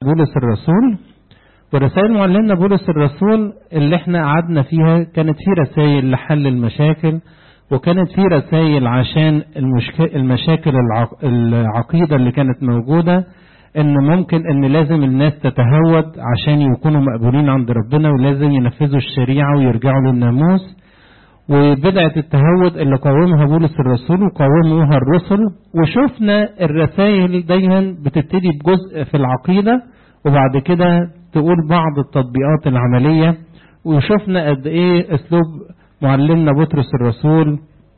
بولس الرسول ورسائل معلمنا بولس الرسول اللي احنا قعدنا فيها كانت في رسائل لحل المشاكل وكانت في رسائل عشان المشك... المشاكل العق... العقيدة اللي كانت موجودة ان ممكن ان لازم الناس تتهود عشان يكونوا مقبولين عند ربنا ولازم ينفذوا الشريعة ويرجعوا للناموس وبدعة التهود اللي قاومها بولس الرسول وقاوموها الرسل وشفنا الرسائل دايما بتبتدي بجزء في العقيدة وبعد كده تقول بعض التطبيقات العملية وشفنا قد ايه اسلوب معلمنا بطرس الرسول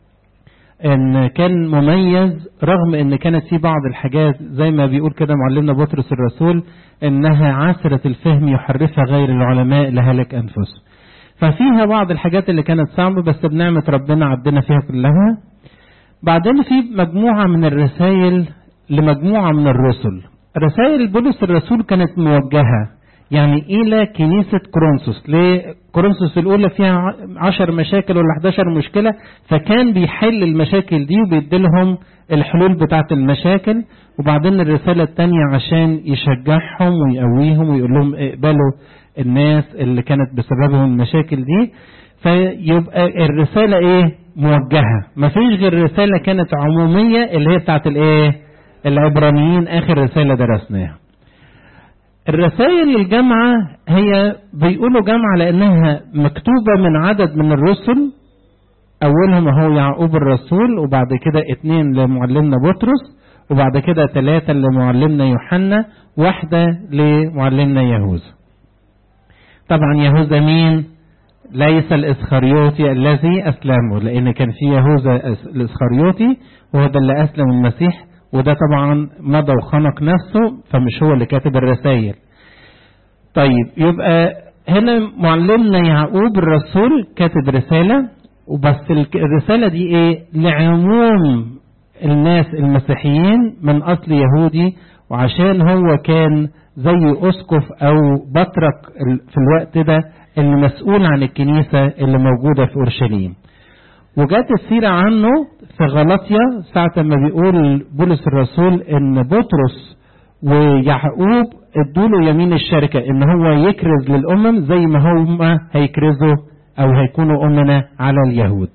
ان كان مميز رغم ان كانت في بعض الحاجات زي ما بيقول كده معلمنا بطرس الرسول انها عسرة الفهم يحرفها غير العلماء لهلك انفسهم ففيها بعض الحاجات اللي كانت صعبة بس بنعمة ربنا عدنا فيها كلها بعدين في مجموعة من الرسائل لمجموعة من الرسل رسائل بولس الرسول كانت موجهة يعني إلى كنيسة كورنثوس ليه كورنثوس الأولى فيها عشر مشاكل ولا 11 مشكلة فكان بيحل المشاكل دي وبيديلهم الحلول بتاعة المشاكل وبعدين الرسالة الثانية عشان يشجعهم ويقويهم ويقول لهم اقبلوا الناس اللي كانت بسببهم المشاكل دي فيبقى الرسالة ايه موجهة مفيش غير رسالة كانت عمومية اللي هي بتاعت الايه العبرانيين اخر رسالة درسناها الرسائل الجامعة هي بيقولوا جامعة لأنها مكتوبة من عدد من الرسل أولهم هو يعقوب الرسول وبعد كده اتنين لمعلمنا بطرس وبعد كده ثلاثة لمعلمنا يوحنا واحدة لمعلمنا يهوذا طبعا يهوذا مين ليس الإسخريوطي الذي أسلمه لأن كان في يهوذا الإسخريوطي وهو ده اللي أسلم المسيح وده طبعا مضى وخنق نفسه فمش هو اللي كاتب الرسائل طيب يبقى هنا معلمنا يعقوب الرسول كاتب رسالة وبس الرسالة دي ايه لعموم الناس المسيحيين من اصل يهودي وعشان هو كان زي اسقف او بطرك في الوقت ده المسؤول عن الكنيسة اللي موجودة في اورشليم وجات السيرة عنه في غلطية ساعة ما بيقول بولس الرسول ان بطرس ويعقوب ادوا له يمين الشركة ان هو يكرز للامم زي ما هم هيكرزوا او هيكونوا امنا على اليهود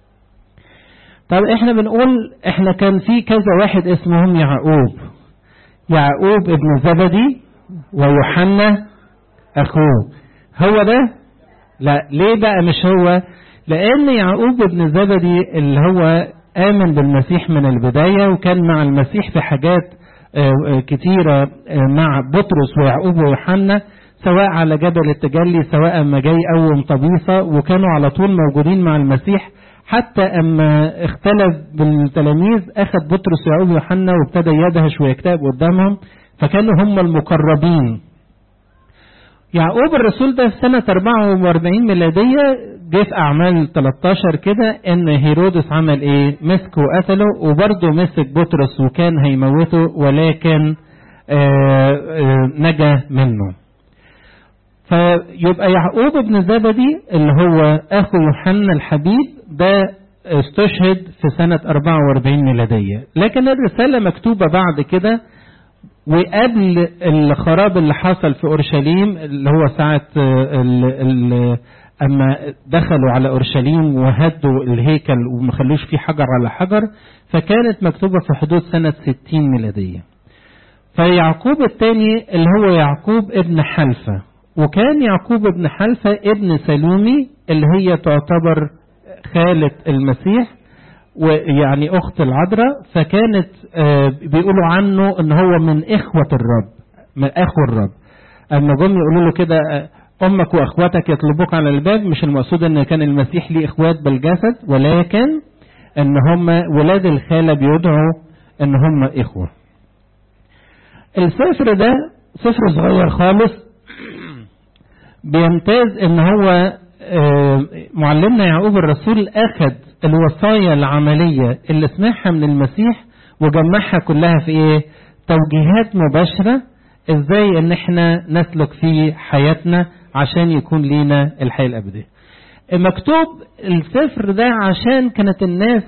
طب احنا بنقول احنا كان في كذا واحد اسمهم يعقوب يعقوب ابن زبدي ويوحنا اخوه هو ده لا ليه بقى مش هو لأن يعقوب ابن زبدي اللي هو آمن بالمسيح من البداية وكان مع المسيح في حاجات كتيرة مع بطرس ويعقوب ويوحنا سواء على جبل التجلي سواء اما جاي قوم طبيصة وكانوا على طول موجودين مع المسيح حتى اما اختلف بالتلاميذ اخذ بطرس ويعقوب ويوحنا وابتدى يدهش ويكتئب قدامهم فكانوا هم المقربين يعقوب الرسول ده في سنة 44 ميلادية جه في أعمال 13 كده إن هيرودس عمل إيه؟ مسكه وقتله وبرضه مسك بطرس وكان هيموته ولكن آآ آآ نجا منه. فيبقى يعقوب ابن زبدي اللي هو أخو يوحنا الحبيب ده استشهد في سنة 44 ميلادية، لكن الرسالة مكتوبة بعد كده وقبل الخراب اللي حصل في اورشليم اللي هو ساعه ال ال اما دخلوا على اورشليم وهدوا الهيكل وما خلوش فيه حجر على حجر فكانت مكتوبه في حدود سنه 60 ميلاديه. فيعقوب الثاني اللي هو يعقوب ابن حلفه وكان يعقوب ابن حلفه ابن سلومي اللي هي تعتبر خاله المسيح ويعني اخت العذراء فكانت بيقولوا عنه ان هو من اخوة الرب من اخو الرب اما جم يقولوا له كده امك واخواتك يطلبوك على الباب مش المقصود ان كان المسيح ليه اخوات بالجسد ولكن ان هم ولاد الخالة بيدعوا ان هم اخوة السفر ده سفر صغير خالص بيمتاز ان هو معلمنا يعقوب الرسول اخذ الوصايا العملية اللي سمعها من المسيح وجمعها كلها في ايه توجيهات مباشرة ازاي ان احنا نسلك في حياتنا عشان يكون لينا الحياة الابدية مكتوب السفر ده عشان كانت الناس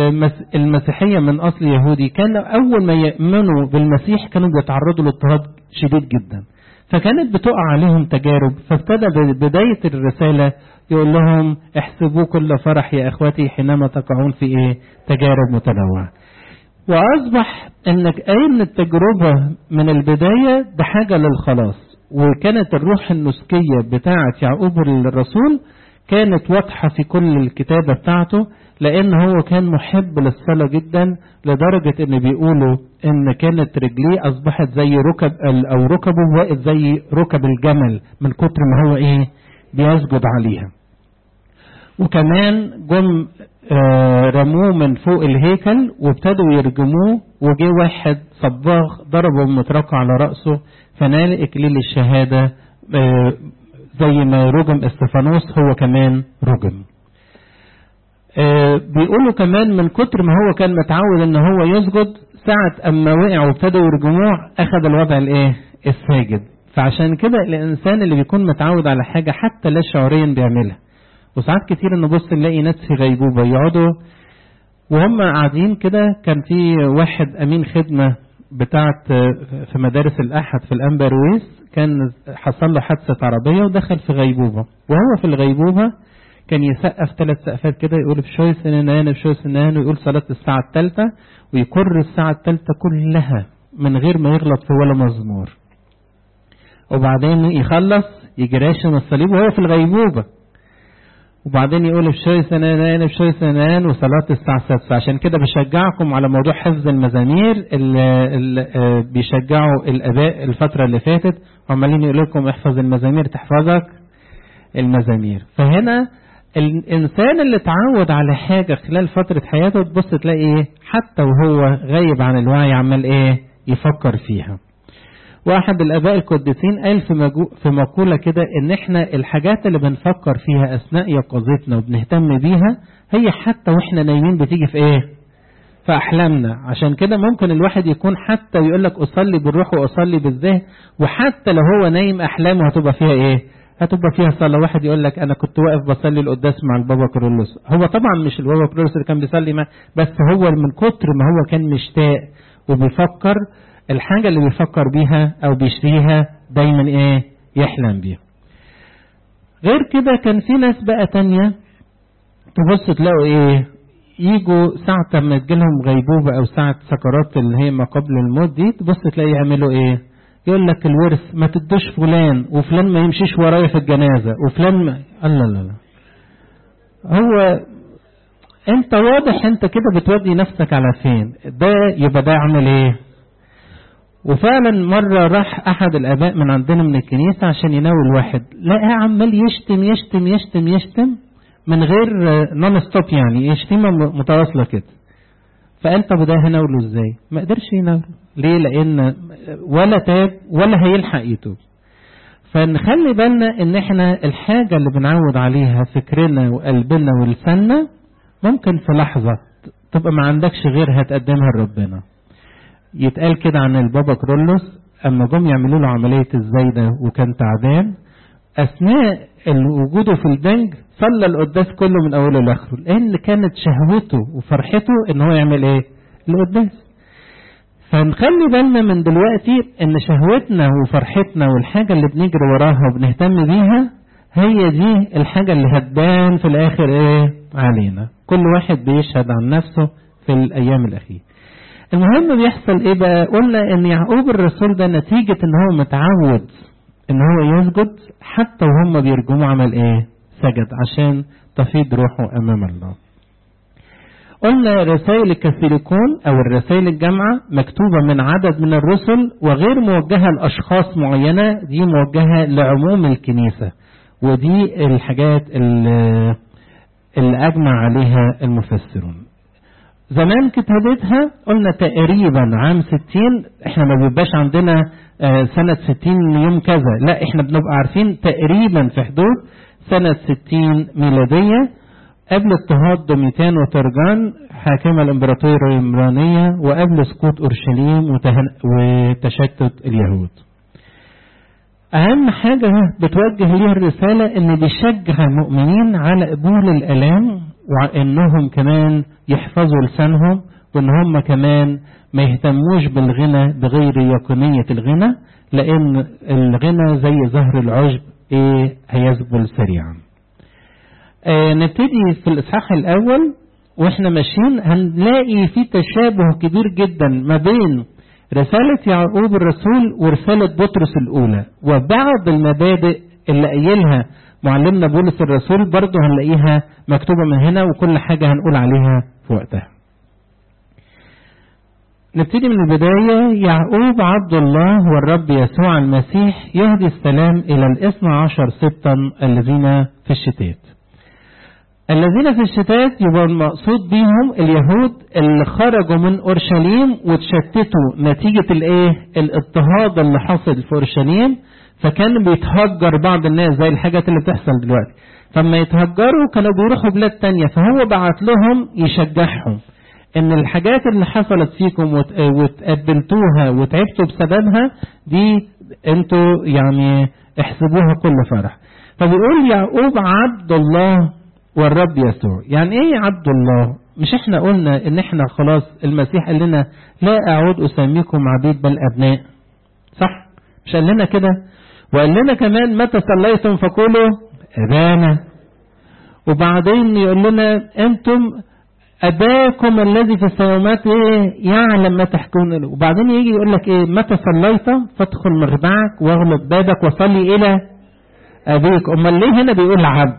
المسيحية من اصل يهودي كان اول ما يؤمنوا بالمسيح كانوا بيتعرضوا لاضطهاد شديد جدا فكانت بتقع عليهم تجارب فابتدى بداية الرسالة يقول لهم احسبوا كل فرح يا اخوتي حينما تقعون في ايه تجارب متنوعة واصبح انك ان التجربة من البداية ده حاجة للخلاص وكانت الروح النسكية بتاعة يعقوب الرسول كانت واضحة في كل الكتابة بتاعته لأن هو كان محب للصلاة جدا لدرجة إن بيقولوا إن كانت رجليه أصبحت زي ركب أو ركبه واقف زي ركب الجمل من كتر ما هو إيه بيسجد عليها. وكمان جم رموه من فوق الهيكل وابتدوا يرجموه وجه واحد صباغ ضربه بمطرقة على رأسه فنال إكليل الشهادة زي ما رجم استفانوس هو كمان رجم بيقولوا كمان من كتر ما هو كان متعود ان هو يسجد ساعة اما وقع وابتدوا يرجموه اخذ الوضع الايه الساجد فعشان كده الانسان اللي بيكون متعود على حاجة حتى لا شعوريا بيعملها وساعات كتير نبص نلاقي ناس في غيبوبة يقعدوا وهم قاعدين كده كان في واحد امين خدمة بتاعت في مدارس الاحد في الامبرويس كان حصل له حادثة عربية ودخل في غيبوبة وهو في الغيبوبة كان يسقف ثلاث سقفات كده يقول بشوي سنان بشوي سنان ويقول صلاة الساعة الثالثة ويكر الساعة الثالثة كلها من غير ما يغلط في ولا مزمور وبعدين يخلص يجي راشم الصليب وهو في الغيبوبة وبعدين يقول بشوي سنان بشوي سنان وصلاة الساعة السادسة عشان كده بشجعكم على موضوع حفظ المزامير اللي بيشجعوا الآباء الفترة اللي فاتت وعمالين يقول لكم احفظ المزامير تحفظك المزامير فهنا الإنسان اللي اتعود على حاجة خلال فترة حياته تبص تلاقي إيه حتى وهو غايب عن الوعي عمال إيه يفكر فيها واحد الآباء القديسين قال في, مجو في مقولة كده إن إحنا الحاجات اللي بنفكر فيها أثناء يقظتنا وبنهتم بيها هي حتى وإحنا نايمين بتيجي في إيه؟ في أحلامنا عشان كده ممكن الواحد يكون حتى يقول لك أصلي بالروح وأصلي بالذهن وحتى لو هو نايم أحلامه هتبقى فيها إيه؟ هتبقى فيها صلاة واحد يقول لك أنا كنت واقف بصلي القداس مع البابا كرولوس هو طبعا مش البابا كرولوس اللي كان بيصلي معاه بس هو من كتر ما هو كان مشتاق وبيفكر الحاجة اللي بيفكر بيها أو بيشتريها دايما إيه يحلم بيها غير كده كان في ناس بقى تانية تبص تلاقوا إيه يجوا ساعة ما تجيلهم غيبوبة أو ساعة سكرات اللي هي ما قبل الموت دي تبص تلاقي يعملوا إيه يقول لك الورث ما تدوش فلان وفلان ما يمشيش ورايا في الجنازة وفلان ما الله لا لا هو انت واضح انت كده بتودي نفسك على فين ده يبقى ده عمل ايه وفعلا مرة راح أحد الآباء من عندنا من الكنيسة عشان يناول واحد لقى عمال يشتم يشتم يشتم يشتم من غير نون ستوب يعني يشتمة متواصلة كده فقال طب ده هناوله ازاي؟ ما قدرش يناوله ليه؟ لأن ولا تاب ولا هيلحق يتوب فنخلي بالنا ان احنا الحاجة اللي بنعود عليها فكرنا وقلبنا ولساننا ممكن في لحظة تبقى ما عندكش غيرها تقدمها لربنا يتقال كده عن البابا كرولوس اما جم يعملوا له عمليه الزايده وكان تعبان اثناء وجوده في البنج صلى القداس كله من اوله لاخره لان كانت شهوته وفرحته ان هو يعمل ايه؟ القداس. فنخلي بالنا من دلوقتي ان شهوتنا وفرحتنا والحاجه اللي بنجري وراها وبنهتم بيها هي دي الحاجه اللي هتبان في الاخر ايه؟ علينا. كل واحد بيشهد عن نفسه في الايام الاخيره. المهم بيحصل ايه بقى قلنا ان يعقوب الرسول ده نتيجة ان هو متعود ان هو يسجد حتى وهم بيرجموا عمل ايه سجد عشان تفيض روحه امام الله قلنا رسائل الكاثوليكون او الرسائل الجامعة مكتوبة من عدد من الرسل وغير موجهة لاشخاص معينة دي موجهة لعموم الكنيسة ودي الحاجات اللي, اللي اجمع عليها المفسرون زمان كتابتها قلنا تقريبا عام 60 احنا ما بيبقاش عندنا سنة 60 يوم كذا لا احنا بنبقى عارفين تقريبا في حدود سنة 60 ميلادية قبل اضطهاد دوميتان وترجان حاكمة الامبراطورية العمرانية وقبل سقوط اورشليم وتشتت اليهود اهم حاجة بتوجه ليها الرسالة ان بيشجع المؤمنين على قبول الالام وانهم كمان يحفظوا لسانهم وان هم كمان ما يهتموش بالغنى بغير يقينية الغنى لان الغنى زي زهر العشب ايه هيذبل سريعا آه نبتدي في الاصحاح الاول واحنا ماشيين هنلاقي في تشابه كبير جدا ما بين رسالة يعقوب الرسول ورسالة بطرس الأولى وبعض المبادئ اللي قايلها معلمنا بولس الرسول برضه هنلاقيها مكتوبة من هنا وكل حاجة هنقول عليها في وقتها نبتدي من البداية يعقوب عبد الله والرب يسوع المسيح يهدي السلام إلى الاثنى عشر سبطا الذين في الشتات الذين في الشتات يبقى المقصود بيهم اليهود اللي خرجوا من اورشليم وتشتتوا نتيجه الايه؟ الاضطهاد اللي حصل في اورشليم فكان بيتهجر بعض الناس زي الحاجات اللي بتحصل دلوقتي فلما يتهجروا كانوا بيروحوا بلاد تانية فهو بعت لهم يشجعهم ان الحاجات اللي حصلت فيكم وتقبلتوها وتعبتوا بسببها دي انتوا يعني احسبوها كل فرح فبيقول يعقوب عبد الله والرب يسوع يعني ايه عبد الله مش احنا قلنا ان احنا خلاص المسيح قال لنا لا اعود اسميكم عبيد بل ابناء صح مش قال لنا كده وقال لنا كمان متى صليتم فقولوا ابانا وبعدين يقول لنا انتم اباكم الذي في السماوات ايه يعلم ما تحكون له وبعدين يجي يقول لك ايه متى صليت فادخل مخبعك واغلق بابك وصلي الى ابيك امال ليه هنا بيقول عبد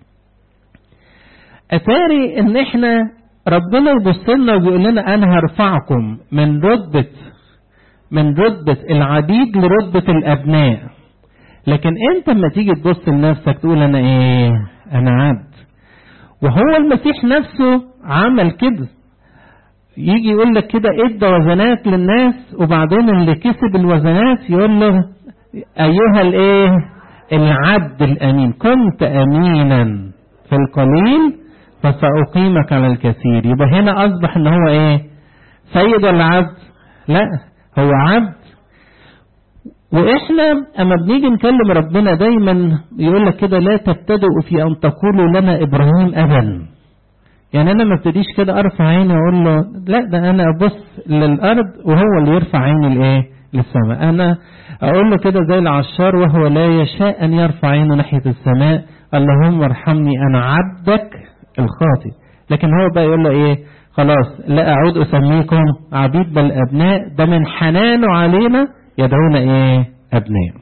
اتاري ان احنا ربنا يبص لنا وبيقول لنا انا هرفعكم من رتبه من رتبه العبيد لرتبه الابناء لكن انت لما تيجي تبص لنفسك تقول انا ايه انا عبد وهو المسيح نفسه عمل كده يجي يقول لك كده ادى وزنات للناس وبعدين اللي كسب الوزنات يقول له ايها الايه العبد الامين كنت امينا في القليل فسأقيمك على الكثير يبقى هنا أصبح إن هو إيه سيد العبد لا هو عبد وإحنا أما بنيجي نكلم ربنا دايما يقول لك كده لا تبتدئوا في أن تقولوا لنا إبراهيم أبا يعني أنا ما ابتديش كده أرفع عيني وأقول له لا ده أنا أبص للأرض وهو اللي يرفع عيني لإيه للسماء أنا أقول له كده زي العشار وهو لا يشاء أن يرفع عينه ناحية السماء اللهم ارحمني أنا عبدك الخاطئ لكن هو بقى يقول له ايه خلاص لا اعود اسميكم عبيد بل ابناء ده من حنانه علينا يدعونا ايه ابناء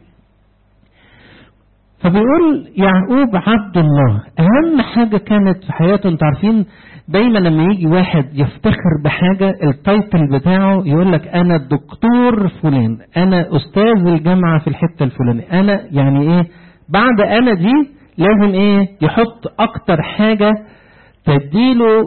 فبيقول يعقوب عبد الله اهم حاجة كانت في حياته انتوا عارفين دايما لما يجي واحد يفتخر بحاجة التايتل بتاعه يقول لك انا الدكتور فلان انا استاذ الجامعة في الحتة الفلانية انا يعني ايه بعد انا دي لازم ايه يحط اكتر حاجة تديله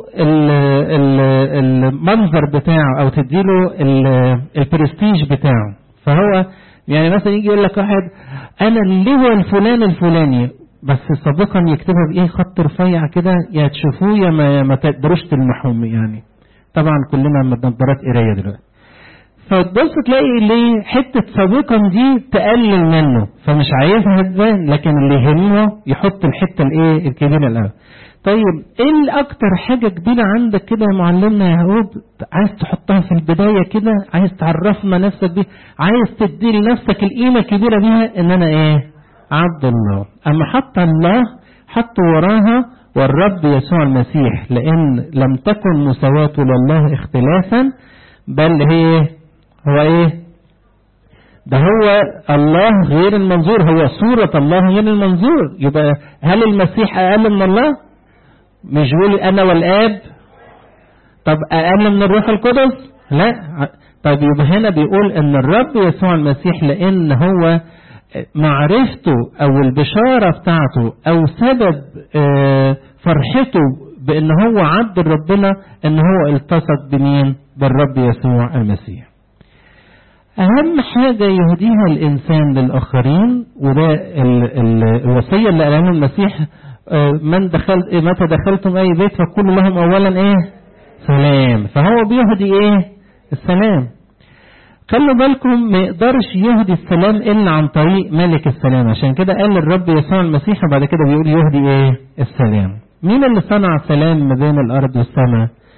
المنظر بتاعه او تديله البرستيج بتاعه فهو يعني مثلا يجي يقول لك واحد انا اللواء الفلان الفلاني بس سابقا يكتبها بايه خط رفيع كده يا تشوفوه يا ما, ما تقدروش تلمحوه يعني طبعا كلنا نظارات قرايه دلوقتي فتبص تلاقي ليه حتة سابقا دي تقلل منه فمش عايزها تبان لكن اللي يهمه يحط الحتة الايه الكبيرة الأول طيب ايه الاكتر حاجة كبيرة عندك كده يا معلمنا يا يعقوب عايز تحطها في البداية كده عايز تعرفنا نفسك بيه عايز تدي لنفسك القيمة الكبيرة بيها ان انا ايه عبد الله اما حط الله حط وراها والرب يسوع المسيح لان لم تكن مساواته لله اختلافا بل هي هو ايه ده هو الله غير المنظور هو صورة الله غير المنظور يبقى هل المسيح أقل من الله مش بيقول أنا والآب طب أقل من الروح القدس لا طيب يبقى هنا بيقول ان الرب يسوع المسيح لان هو معرفته او البشارة بتاعته او سبب فرحته بان هو عبد ربنا ان هو التصق بمين بالرب يسوع المسيح أهم حاجة يهديها الإنسان للآخرين وده ال ال الوصية اللي قالها المسيح من دخلت متى دخلتم أي بيت فقولوا لهم أولا إيه؟ سلام فهو بيهدي إيه؟ السلام خلوا بالكم ما يقدرش يهدي السلام إلا عن طريق ملك السلام عشان كده قال الرب يسوع المسيح وبعد كده بيقول يهدي إيه؟ السلام مين اللي صنع سلام ما بين الأرض والسماء؟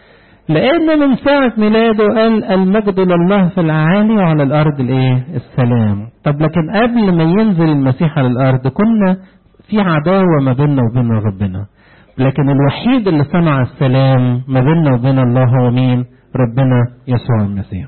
لأن من ساعة ميلاده قال المجد لله في الأعالي وعلى الأرض الإيه؟ السلام. طب لكن قبل ما ينزل المسيح على الأرض كنا في عداوة ما بيننا وبين ربنا. لكن الوحيد اللي صنع السلام ما بيننا وبين الله هو مين؟ ربنا يسوع المسيح.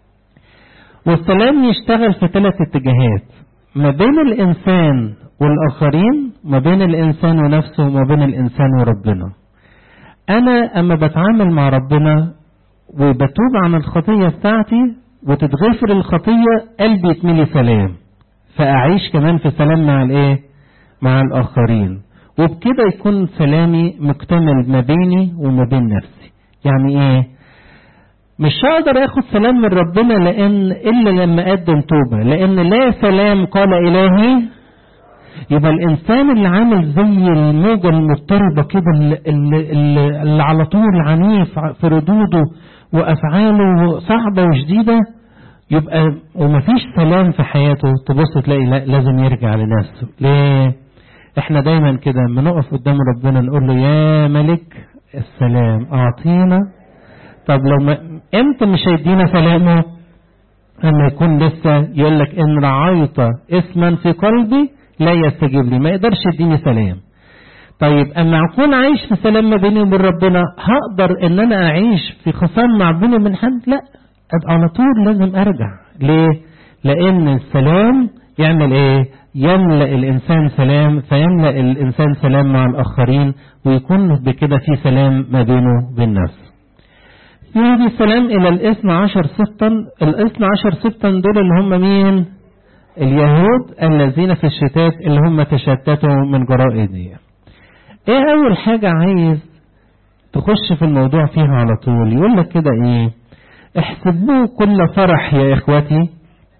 والسلام يشتغل في ثلاث اتجاهات ما بين الإنسان والآخرين ما بين الإنسان ونفسه وما بين الإنسان وربنا أنا أما بتعامل مع ربنا وبتوب عن الخطية بتاعتي وتتغفر الخطية قلبي يتملي سلام فأعيش كمان في سلام مع الإيه؟ مع الآخرين وبكده يكون سلامي مكتمل ما بيني وما بين نفسي يعني إيه؟ مش هقدر اخد سلام من ربنا لان الا لما اقدم توبه لان لا سلام قال الهي يبقى الانسان اللي عامل زي الموجه المضطربه كده اللي, اللي, اللي على طول عنيف في ردوده وافعاله صعبه وشديده يبقى ومفيش سلام في حياته تبص تلاقي لا لازم يرجع لنفسه ليه احنا دايما كده لما نقف قدام ربنا نقول له يا ملك السلام اعطينا طب لو ما امتى مش هيدينا سلامه اما يكون لسه يقول لك ان رعيت اسما في قلبي لا يستجيب لي ما يقدرش يديني سلام طيب اما اكون عايش في سلام ما بيني وبين ربنا هقدر ان انا اعيش في خصام مع بيني وبين حد لا على طول لازم ارجع ليه لان السلام يعمل ايه يملأ الإنسان سلام فيملأ الإنسان سلام مع الآخرين ويكون بكده في سلام ما بينه وبين نفسه يهدي السلام إلى الاثنى عشر سبطا الاثنى عشر سبطا دول اللي هم مين اليهود الذين في الشتات اللي هم تشتتوا من جراء دي ايه اول حاجة عايز تخش في الموضوع فيها على طول يقول لك كده ايه احسبوه كل فرح يا اخوتي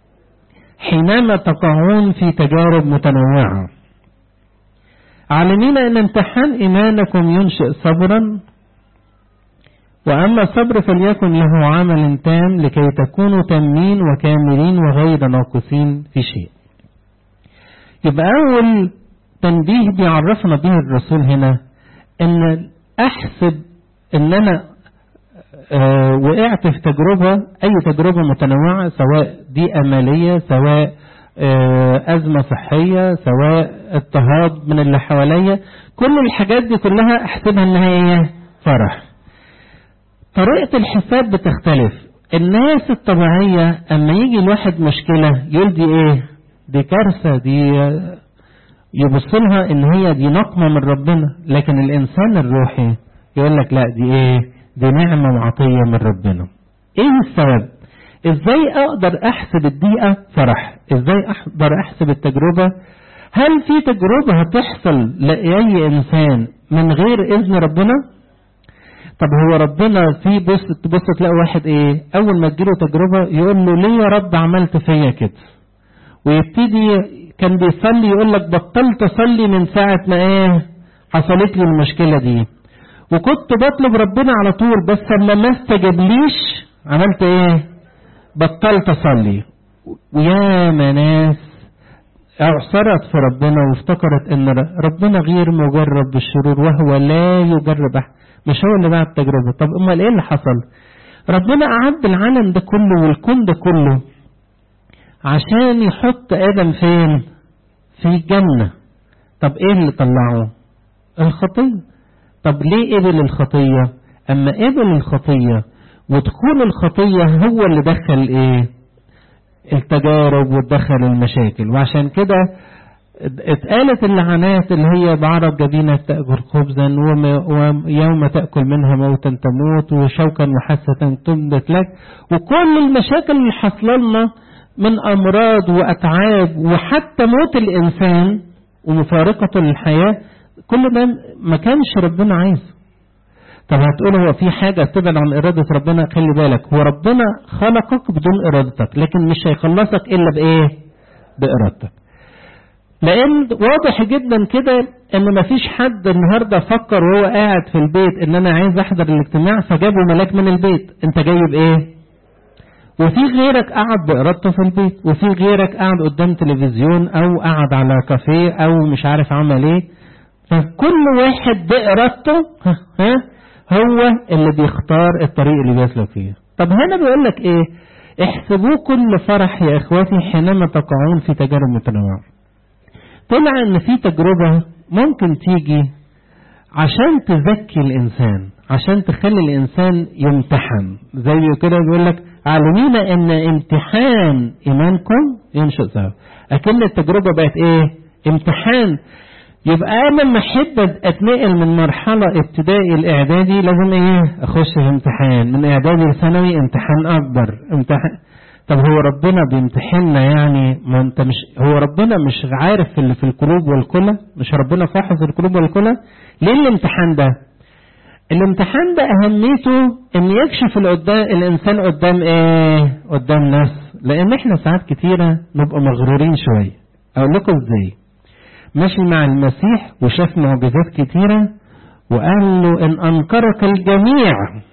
حينما تقعون في تجارب متنوعة عالمين ان امتحان ايمانكم ينشئ صبرا وأما الصبر فليكن له عمل تام لكي تكونوا تامين وكاملين وغير ناقصين في شيء يبقى أول تنبيه بيعرفنا به الرسول هنا ان احسب ان انا آه وقعت في تجربة اي تجربة متنوعة سواء ضيقة مالية سواء آه ازمة صحية سواء اضطهاد من اللي حواليا كل الحاجات دي كلها احسبها انها ايه فرح طريقة الحساب بتختلف الناس الطبيعية اما يجي الواحد مشكلة يقول دي ايه دي كارثة دي يبص لها ان هي دي نقمة من ربنا لكن الانسان الروحي يقول لك لا دي ايه دي نعمة وعطية من ربنا ايه السبب ازاي اقدر احسب الدقيقة فرح ازاي اقدر احسب التجربة هل في تجربة هتحصل لأي انسان من غير اذن ربنا طب هو ربنا في بص تبص تلاقي واحد ايه اول ما تجيله تجربة يقول له ليه يا رب عملت فيا كده ويبتدي كان بيصلي يقول لك بطلت اصلي من ساعة ما ايه حصلت لي المشكلة دي وكنت بطلب ربنا على طول بس لما ما استجابليش عملت ايه بطلت اصلي ويا ناس اعصرت في ربنا وافتكرت ان ربنا غير مجرب بالشرور وهو لا يجرب احد مش هو اللي بعد التجربة طب امال ايه اللي حصل ربنا اعد العالم ده كله والكون ده كله عشان يحط ادم فين في الجنة طب ايه اللي طلعه الخطية طب ليه قبل الخطية اما قبل الخطية ودخول الخطية هو اللي دخل ايه التجارب ودخل المشاكل وعشان كده اتقالت اللعنات اللي هي بعرض جبينك تأكل خبزا ويوم تأكل منها موتا تموت وشوكا وحسة تنبت لك وكل المشاكل اللي حصل لنا من أمراض وأتعاب وحتى موت الإنسان ومفارقته للحياة كل ده ما كانش ربنا عايزه طب هتقول هو في حاجة تبعد عن إرادة ربنا خلي بالك هو ربنا خلقك بدون إرادتك لكن مش هيخلصك إلا بإيه بإرادتك لأن واضح جدا كده إن مفيش حد النهاردة فكر وهو قاعد في البيت إن أنا عايز أحضر الاجتماع فجابوا ملاك من البيت أنت جاي بإيه وفي غيرك قاعد بإرادته في البيت وفي غيرك قاعد قدام تلفزيون أو قاعد على كافيه أو مش عارف عمل إيه فكل واحد بإرادته ها هو اللي بيختار الطريق اللي بيسلك فيه طب هنا بيقول لك ايه احسبوه كل فرح يا اخواتي حينما تقعون في تجارب متنوعة طلع ان في تجربة ممكن تيجي عشان تزكي الانسان عشان تخلي الانسان يمتحن زي كده بيقول لك علمين ان امتحان ايمانكم ينشئ ثواب اكن التجربة بقت ايه امتحان يبقى انا لما احب اتنقل من مرحله ابتدائي لاعدادي لازم ايه اخش في امتحان من اعدادي لثانوي امتحان اكبر امتحان طب هو ربنا بيمتحننا يعني ما انت مش هو ربنا مش عارف اللي في القلوب والكلى مش ربنا فاحص القلوب والكلى ليه الامتحان ده الامتحان ده اهميته ان يكشف القدام الانسان قدام ايه قدام ناس لان احنا ساعات كتيره نبقى مغرورين شويه اقول لكم ازاي ماشي مع المسيح وشاف معجزات كتيرة وقال له إن أنكرك الجميع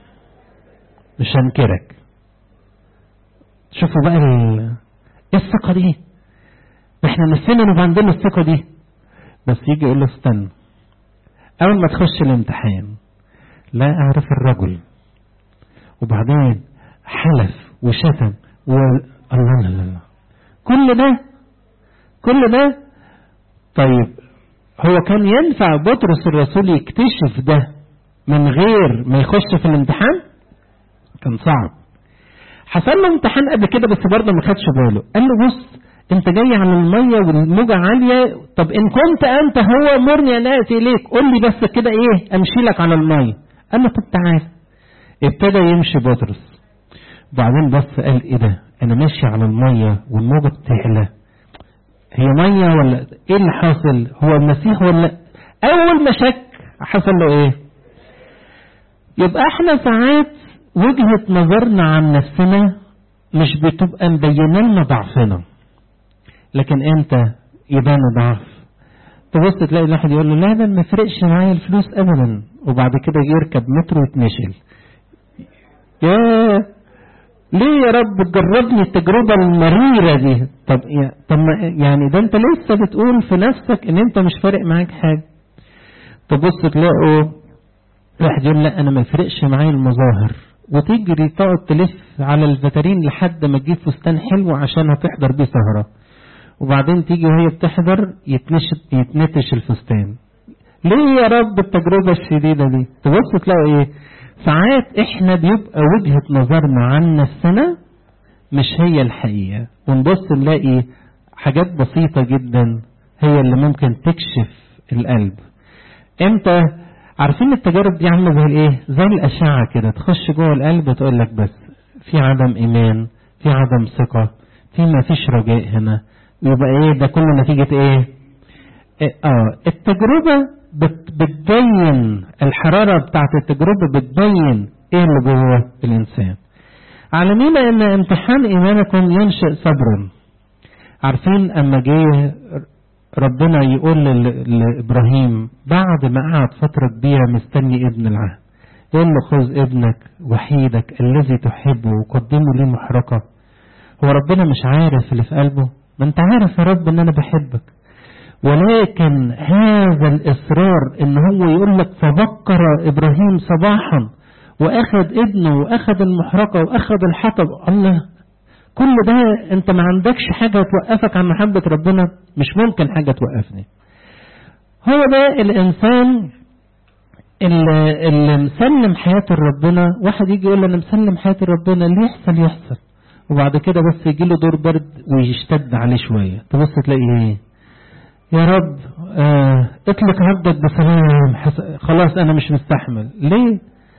مش هنكرك شوفوا بقى ال... إيه الثقة دي احنا نفسنا نبقى عندنا الثقة دي بس يجي يقول له استنى أول ما تخش الامتحان لا أعرف الرجل وبعدين حلف وشتم و الله لا لا لا كل ده كل ده طيب هو كان ينفع بطرس الرسول يكتشف ده من غير ما يخش في الامتحان كان صعب حصل له امتحان قبل كده بس برضه ما خدش باله قال له بص انت جاي على الميه والموجه عاليه طب ان كنت انت هو مرني ان اتي اليك قول لي بس كده ايه امشي لك على الميه قال له طب تعال ابتدى يمشي بطرس وبعدين بص قال ايه ده انا ماشي على الميه والموجه بتعلى هي ميه ولا ايه اللي حاصل هو المسيح ولا اول ما شك حصل له ايه يبقى احنا ساعات وجهة نظرنا عن نفسنا مش بتبقى مبينه لنا ضعفنا لكن امتى يبان ضعف تبص تلاقي الواحد يقول له لا ده ما فرقش معايا الفلوس ابدا وبعد كده يركب مترو ويتنشل يا ليه يا رب تجربني التجربة المريرة دي طب طب يعني ده انت لسه بتقول في نفسك ان انت مش فارق معاك حاجة تبص تلاقوا واحد يقول لا انا ما يفرقش معايا المظاهر وتجري تقعد تلف على الفترين لحد ما تجيب فستان حلو عشان هتحضر بيه سهرة وبعدين تيجي وهي بتحضر يتنشط يتنتش الفستان ليه يا رب التجربة الشديدة دي تبص تلاقوا ايه ساعات احنا بيبقى وجهة نظرنا عن نفسنا مش هي الحقيقة ونبص نلاقي حاجات بسيطة جدا هي اللي ممكن تكشف القلب امتى عارفين التجارب دي عاملة زي الايه زي الاشعة كده تخش جوه القلب تقول لك بس في عدم ايمان في عدم ثقة في ما فيش رجاء هنا يبقى ايه ده كله نتيجة ايه, إيه اه التجربة بت بتبين الحرارة بتاعت التجربة بتبين ايه اللي جوه الانسان علمين ان امتحان ايمانكم ينشئ صبرا عارفين اما جه ربنا يقول لابراهيم بعد ما قعد فترة كبيرة مستني ابن العهد يقول له خذ ابنك وحيدك الذي تحبه وقدمه لي محرقة هو ربنا مش عارف اللي في قلبه ما انت عارف يا رب ان انا بحبك ولكن هذا الإصرار إن هو يقول لك فبكر إبراهيم صباحا وأخذ ابنه وأخذ المحرقة وأخذ الحطب الله كل ده أنت ما عندكش حاجة توقفك عن محبة ربنا مش ممكن حاجة توقفني هو ده الإنسان اللي, اللي مسلم حياته لربنا واحد يجي يقول أنا مسلم حياتي لربنا اللي يحصل يحصل وبعد كده بس يجي له دور برد ويشتد عليه شوية تبص تلاقي ايه يا رب آه اطلق عبدك بسلام خلاص انا مش مستحمل ليه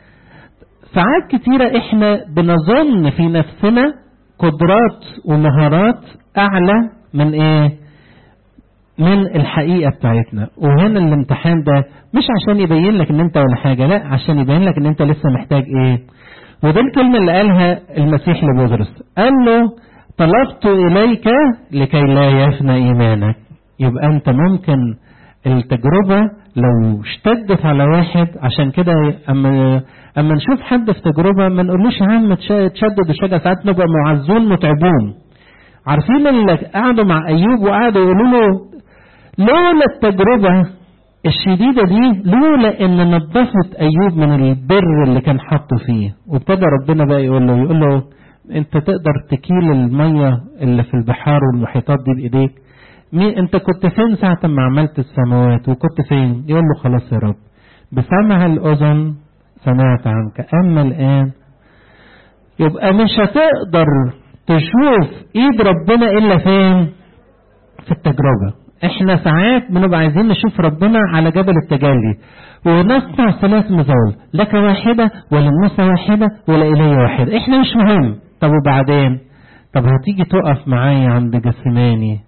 ساعات كتيرة احنا بنظن في نفسنا قدرات ومهارات اعلى من ايه من الحقيقة بتاعتنا وهنا الامتحان ده مش عشان يبين لك ان انت ولا حاجة لا عشان يبين لك ان انت لسه محتاج ايه وده الكلمة اللي قالها المسيح لبطرس قال له طلبت اليك لكي لا يفنى ايمانك يبقى انت ممكن التجربة لو اشتدت على واحد عشان كده اما اما نشوف حد في تجربة ما نقولوش يا عم تشدد الشجع ساعات نبقى معزون متعبون عارفين اللي قعدوا مع ايوب وقعدوا يقولوا له لولا التجربة الشديدة دي لولا ان نظفت ايوب من البر اللي كان حاطه فيه وابتدى ربنا بقى يقول له يقول له انت تقدر تكيل المية اللي في البحار والمحيطات دي بايديك مين انت كنت فين ساعة ما عملت السماوات وكنت فين يقول له خلاص يا رب بسمع الاذن سمعت عنك اما الان يبقى مش هتقدر تشوف ايد ربنا الا فين في التجربة احنا ساعات بنبقى عايزين نشوف ربنا على جبل التجلي ونصنع ثلاث مظال لك واحدة وللموسى واحدة ولإلي واحدة احنا مش مهم طب وبعدين طب هتيجي تقف معايا عند جسماني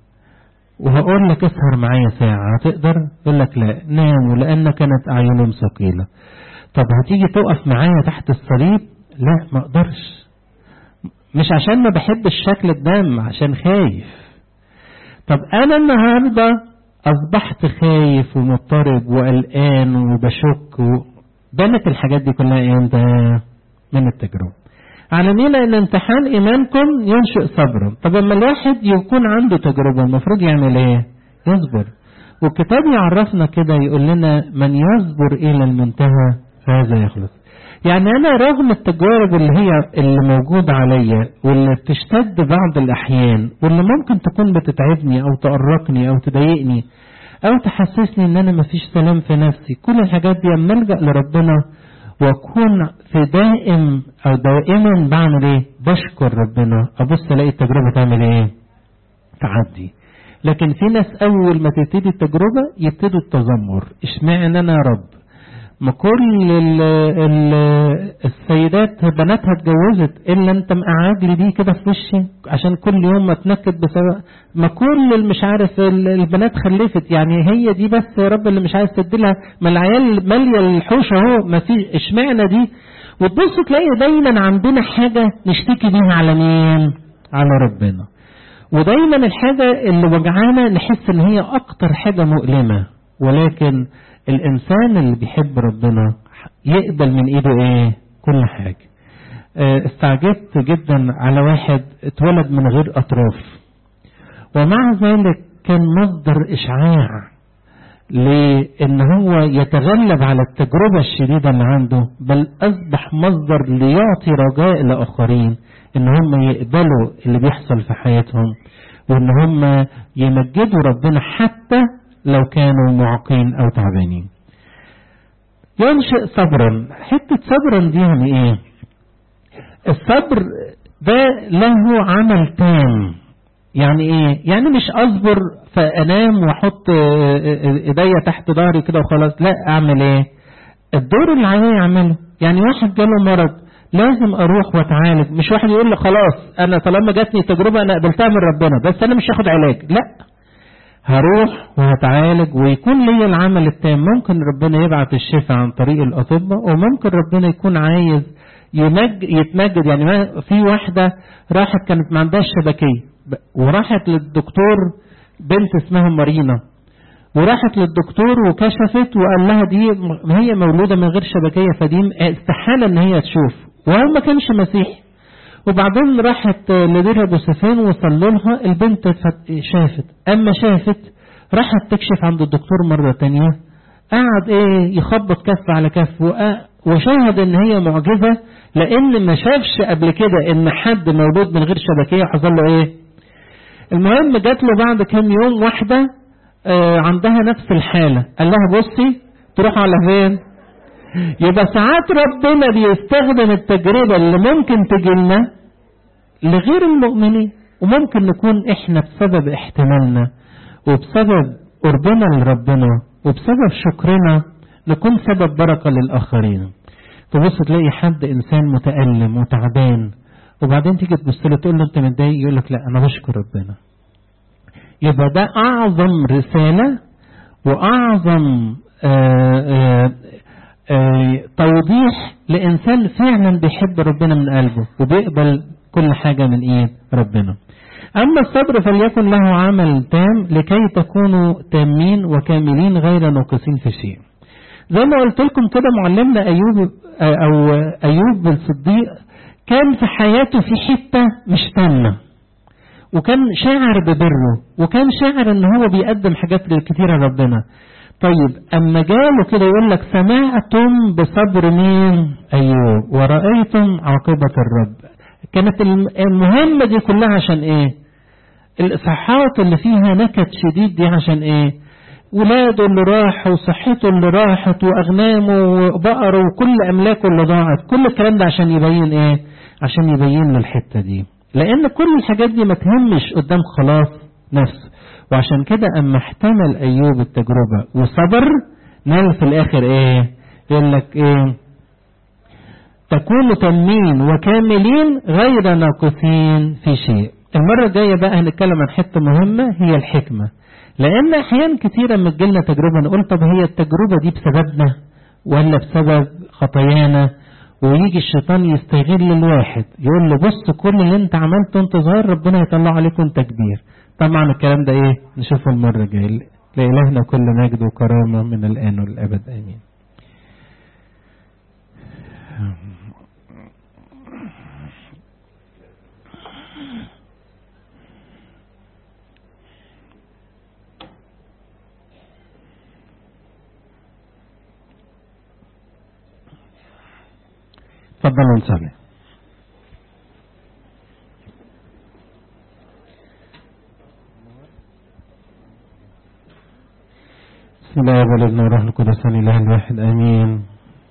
وهقول لك اسهر معايا ساعة هتقدر يقول لك لا نام لأن كانت أعينهم ثقيلة طب هتيجي تقف معايا تحت الصليب لا ما اقدرش مش عشان ما بحبش شكل الدم عشان خايف طب انا النهارده اصبحت خايف ومضطرب وقلقان وبشك و... بنت الحاجات دي كلها امتى من التجربه على مين ان امتحان ايمانكم ينشئ صبرا طب لما الواحد يكون عنده تجربه المفروض يعمل ايه يصبر والكتاب يعرفنا كده يقول لنا من يصبر الى المنتهى فهذا يخلص يعني انا رغم التجارب اللي هي اللي موجودة عليا واللي بتشتد بعض الاحيان واللي ممكن تكون بتتعبني او تقرقني او تضايقني او تحسسني ان انا مفيش سلام في نفسي كل الحاجات دي اما الجا لربنا واكون في دائم او دائما بعمل ايه بشكر ربنا ابص الاقي التجربة تعمل ايه تعدي لكن في ناس اول ما تبتدي التجربة يبتدوا التذمر اشمعنى انا يا رب ما كل ال ال السيدات بناتها اتجوزت الا انت مقعد لي دي كده في وشي عشان كل يوم اتنكد بسبب ما كل مش عارف البنات خلفت يعني هي دي بس يا رب اللي مش عايز تديلها ما العيال ماليه الحوش اهو ما في اشمعنى دي وتبص تلاقي دايما عندنا حاجه نشتكي بيها على مين؟ على ربنا ودايما الحاجه اللي وجعانا نحس ان هي اكتر حاجه مؤلمه ولكن الانسان اللي بيحب ربنا يقبل من ايده ايه كل حاجه استعجبت جدا على واحد اتولد من غير اطراف ومع ذلك كان مصدر اشعاع لان هو يتغلب على التجربه الشديده اللي عنده بل اصبح مصدر ليعطي رجاء لاخرين ان هم يقبلوا اللي بيحصل في حياتهم وان هم يمجدوا ربنا حتى لو كانوا معاقين او تعبانين ينشئ صبرا حتة صبرا دي يعني ايه الصبر ده له عمل تام يعني ايه يعني مش اصبر فانام واحط ايديا تحت ظهري كده وخلاص لا اعمل ايه الدور اللي عليا اعمله يعني واحد جاله مرض لازم اروح واتعالج مش واحد يقول لي خلاص انا طالما جاتني تجربه انا قبلتها من ربنا بس انا مش هاخد علاج لا هروح وهتعالج ويكون لي العمل التام ممكن ربنا يبعت الشفاء عن طريق الأطباء وممكن ربنا يكون عايز يمج يتمجد يعني ما في واحدة راحت كانت ما عندهاش شبكية وراحت للدكتور بنت اسمها مارينا وراحت للدكتور وكشفت وقال لها دي هي مولودة من غير شبكية فدي استحالة ان هي تشوف وهو ما كانش مسيحي وبعدين راحت لدير ابو سفيان وصلوا لها البنت شافت اما شافت راحت تكشف عند الدكتور مرة تانية قعد ايه يخبط كف على كف وشاهد ان هي معجزة لان ما شافش قبل كده ان حد مولود من غير شبكية حصل له ايه المهم جات له بعد كام يوم واحدة آه عندها نفس الحالة قال لها بصي تروح على فين يبقى ساعات ربنا بيستخدم التجربة اللي ممكن تجيلنا لغير المؤمنين وممكن نكون احنا بسبب احتمالنا وبسبب قربنا لربنا وبسبب شكرنا نكون سبب بركة للآخرين تبص تلاقي حد إنسان متألم وتعبان وبعدين تيجي تبص له تقول له أنت متضايق يقول لك لا أنا بشكر ربنا يبقى ده أعظم رسالة وأعظم آآ آآ آآ توضيح لإنسان فعلا بيحب ربنا من قلبه وبيقبل كل حاجة من إيه ربنا أما الصبر فليكن له عمل تام لكي تكونوا تامين وكاملين غير ناقصين في شيء زي ما قلت لكم كده معلمنا أيوب أو أيوب الصديق كان في حياته في حتة مش تامة وكان شاعر ببره وكان شاعر ان هو بيقدم حاجات كتيرة ربنا طيب اما جاله كده يقول لك سمعتم بصبر مين ايوب ورأيتم عاقبة الرب كانت المهمة دي كلها عشان ايه الاصحاحات اللي فيها نكد شديد دي عشان ايه ولاده اللي راح وصحته اللي راحت واغنامه وبقره وكل املاكه اللي ضاعت كل الكلام ده عشان يبين ايه عشان يبين له الحته دي لان كل الحاجات دي ما تهمش قدام خلاص نفسه وعشان كده اما احتمل ايوب التجربه وصبر نال في الاخر ايه يقول لك ايه تكونوا تنمين وكاملين غير ناقصين في شيء المرة الجاية بقى هنتكلم عن حتة مهمة هي الحكمة لأن أحيان كثيرة لما تجيلنا تجربة نقول طب هي التجربة دي بسببنا ولا بسبب خطايانا ويجي الشيطان يستغل الواحد يقول له بص كل اللي انت عملته انت صغير ربنا يطلع عليك وانت كبير طبعا الكلام ده ايه نشوفه المرة الجاية لإلهنا كل مجد وكرامة من الآن والأبد آمين تفضلوا نصلي بسم الله والابن والروح القدس الاله الواحد امين